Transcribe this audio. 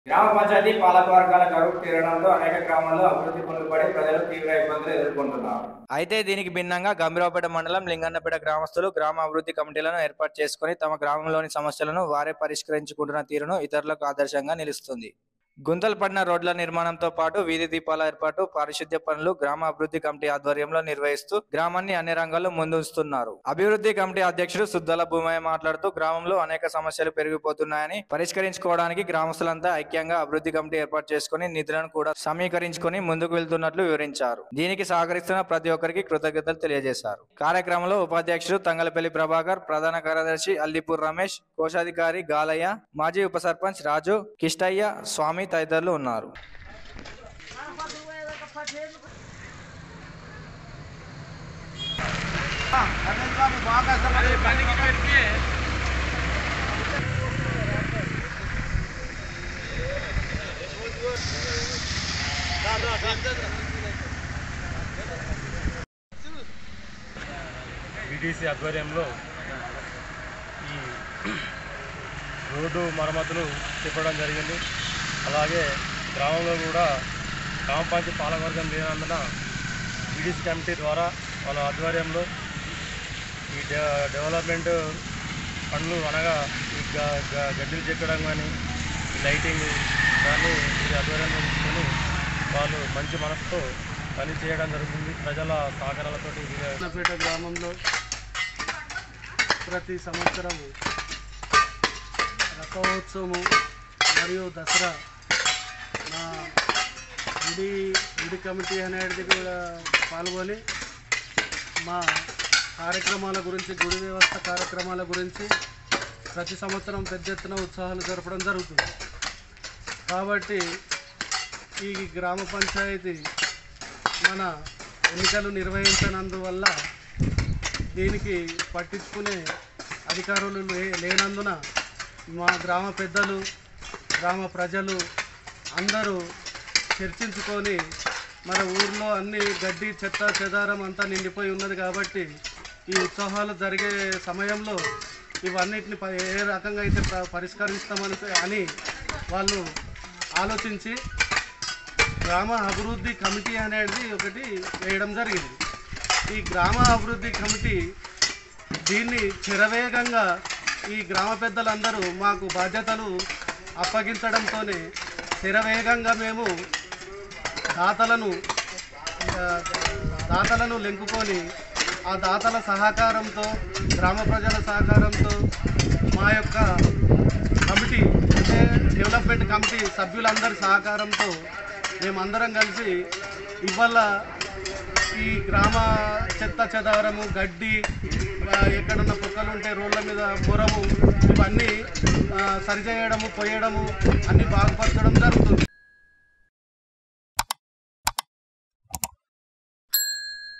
గ్రామ పంచాయతీ పాలకవర్గాల గడువు తీరడంతో అనేక గ్రామాల్లో అభివృద్ధి పనులు పడి ప్రజలు తీవ్ర ఇబ్బందులు ఎదుర్కొంటున్నారు అయితే దీనికి భిన్నంగా గంభీరావుపేట మండలం లింగన్నపేట గ్రామస్తులు గ్రామ అభివృద్ధి కమిటీలను ఏర్పాటు చేసుకుని తమ గ్రామంలోని సమస్యలను వారే పరిష్కరించుకుంటున్న తీరును ఇతరులకు ఆదర్శంగా నిలుస్తుంది గుంతలు పడిన రోడ్ల నిర్మాణంతో పాటు వీధి దీపాల ఏర్పాటు పారిశుద్ధ్య పనులు గ్రామ అభివృద్ధి కమిటీ ఆధ్వర్యంలో నిర్వహిస్తూ గ్రామాన్ని అన్ని రంగాల్లో ముందుంచుతున్నారు అభివృద్ధి కమిటీ అధ్యక్షుడు సుద్దల భూమయ్య మాట్లాడుతూ గ్రామంలో అనేక సమస్యలు పెరిగిపోతున్నాయని పరిష్కరించుకోవడానికి గ్రామస్తులంతా ఐక్యంగా అభివృద్ధి కమిటీ ఏర్పాటు చేసుకుని నిధులను కూడా సమీకరించుకొని ముందుకు వెళ్తున్నట్లు వివరించారు దీనికి సహకరిస్తున్న ప్రతి ఒక్కరికి కృతజ్ఞతలు తెలియజేశారు కార్యక్రమంలో ఉపాధ్యక్షుడు తంగలపల్లి ప్రభాకర్ ప్రధాన కార్యదర్శి అల్లిపూర్ రమేష్ కోశాధికారి గాలయ్య మాజీ ఉప సర్పంచ్ రాజు కిష్టయ్య స్వామి తదితరులు ఉన్నారు బీటీసీ ఆధ్వర్యంలో ఈ రోడ్డు మరమ్మతులు చెప్పడం జరిగింది అలాగే గ్రామంలో కూడా గ్రామ పంచాయతీ పాలకవర్గం లేనందున బీడీసీ కమిటీ ద్వారా వాళ్ళ ఆధ్వర్యంలో ఈ డె- డెవలప్మెంట్ పనులు అనగా ఈ గ- గ- గడ్డిలు చెక్కడం కానీ ఈ లైటింగ్ దాన్ని ఈ ఆధ్వర్యంలో తీసుకొని వాళ్ళు మంచి మనసుతో పని చేయడం జరుగుతుంది ప్రజల సహకారాలతోటి ఇది చిన్నపేట గ్రామంలో ప్రతి సంవత్సరం రథోత్సవము మరియు దసరా మా గుడి గుడి కమిటీ అనేది కూడా పాల్గొని మా కార్యక్రమాల గురించి గుడి వ్యవస్థ కార్యక్రమాల గురించి ప్రతి సంవత్సరం పెద్ద ఎత్తున ఉత్సాహాలు జరపడం జరుగుతుంది కాబట్టి ఈ గ్రామ పంచాయతీ మన ఎన్నికలు నిర్వహించనందువల్ల దీనికి పట్టించుకునే అధికారులు లే లేనందున మా గ్రామ పెద్దలు గ్రామ ప్రజలు అందరూ చర్చించుకొని మన ఊర్లో అన్ని గడ్డి చెత్త చెదారం అంతా నిండిపోయి ఉన్నది కాబట్టి ఈ ఉత్సవాలు జరిగే సమయంలో ఇవన్నిటిని ప- ఏ రకంగా అయితే ప- పరిష్కరిస్తామని అని వాళ్ళు ఆలోచించి గ్రామ అభివృద్ధి కమిటీ అనేది ఒకటి వేయడం జరిగింది ఈ గ్రామ అభివృద్ధి కమిటీ దీన్ని చిరవేగంగా ఈ గ్రామ పెద్దలందరూ మాకు బాధ్యతలు అప్పగించడంతోనే చిరవేగంగా మేము దాతలను ఆ, దాతలను లెంకుకొని ఆ దాతల సహకారంతో గ్రామ ప్రజల సహకారంతో మా యొక్క కమిటీ అంటే డెవలప్మెంట్ కమిటీ సభ్యులందరి సహకారంతో మేమందరం కలిసి ఇవాళ ఈ గ్రామ చెత్త చెదారము గడ్డి ఆ, ఎక్కడున్న కుక్కలు ఉంటే రోడ్ల మీద పొరము ఇవన్నీ ఆ, సరిచేయడము పోయడము అన్నీ బాగుపరచడం జరుగుతుంది